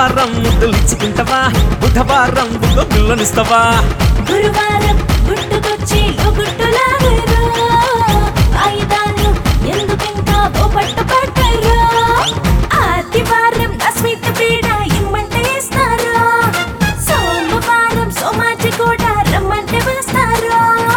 మంగళవారం ముద్దలిచ్చుకుంటావా బుధవారం బుగ్గ పిల్లనిస్తావా గురువారం గుట్టుకొచ్చి గుట్టులాగరు ఆయుధాలు ఎందుకింకా ఓ పట్టు పట్టరు ఆదివారం నా స్వీట్ పీడ ఇమ్మంటే ఇస్తారు సోమవారం సోమాజి కూడా రమ్మంటే వస్తారు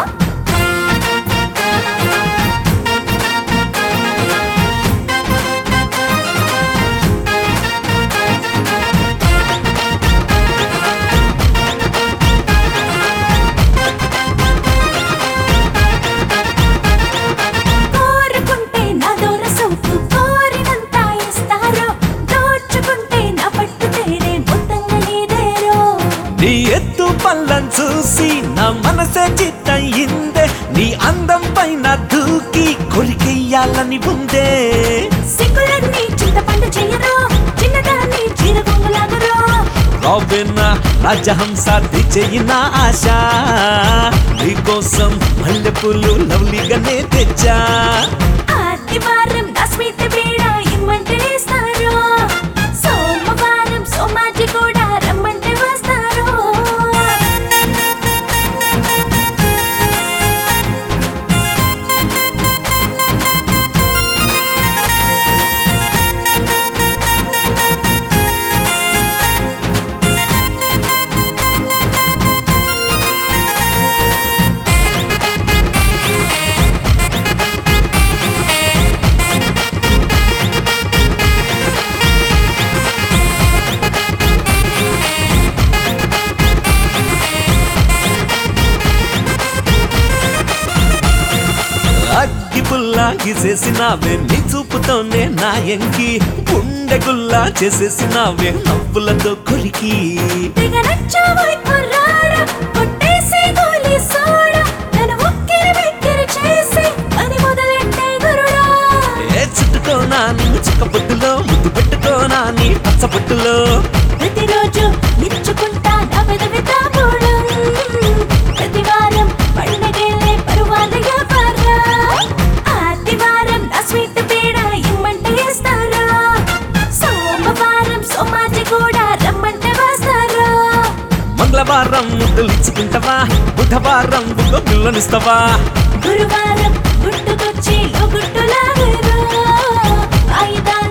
కోరుకుంటే నా దూర సొంపు కోరినంత ఇస్తారు దోచుకుంటే నా పట్టు తేరే మొత్తంగా నీదేరో నీ ఎత్తు పల్లం చూసి నా మనసే చిత్తయిందే నీ అందం పైన దూకి కొరికెయ్యాలని ఉందే సిగ్గులన్నీ చింతపండు చెయ్యరు చిన్నదాన్ని చీర కొంగులాగరు రావేనా రాజహంస చెయ్యిన ఆశ నీకోసం మల్లెపూలు లవ్లీగానే తెచ్చా ఆదివారం నా స్వీట్ బీడ ఇమ్మంటే ఇస్తారు సోమవారం సోమాజి కూడా రమ్మంటే వస్తారు అగ్గి పుల్లా గీసేసినావే నీ చూపుతోనే నా ఎంకి గుండె గుల్లా చేసేసినావే నవ్వులతో కొరికి తెగ నచ్చావోయ్ కుర్రాడా, కొట్టేసి గోలి సోడా, నన్ను ఉక్కిరి బిక్కిరి చేసి పని మొదలెట్టే గురుడా. ఏ చుట్టుకోనా నిన్ను చిక్కబొట్టులో ముద్దు పెట్టుకోనా నీ పచ్చబొట్టులో ప్రతిరోజు మెచ్చుకుంటా నా పెదవి తాంబూలం. ప్రతి వారం పండగేలే పరువాల వ్యాపారా. ఆదివారం నా స్వీట్ పీడ ఇమ్మంటే ఇస్తారా. సోమవారం సోమాజి కూడా రమ్మంటే వస్తారా మంగళవారం ముద్దలిచ్చుకుంటావా బుధవారం బుగ్గ పిల్లనిస్తావా గురువారం గుట్టుకొచ్చి గుట్టులాగరు ఆయుధాలు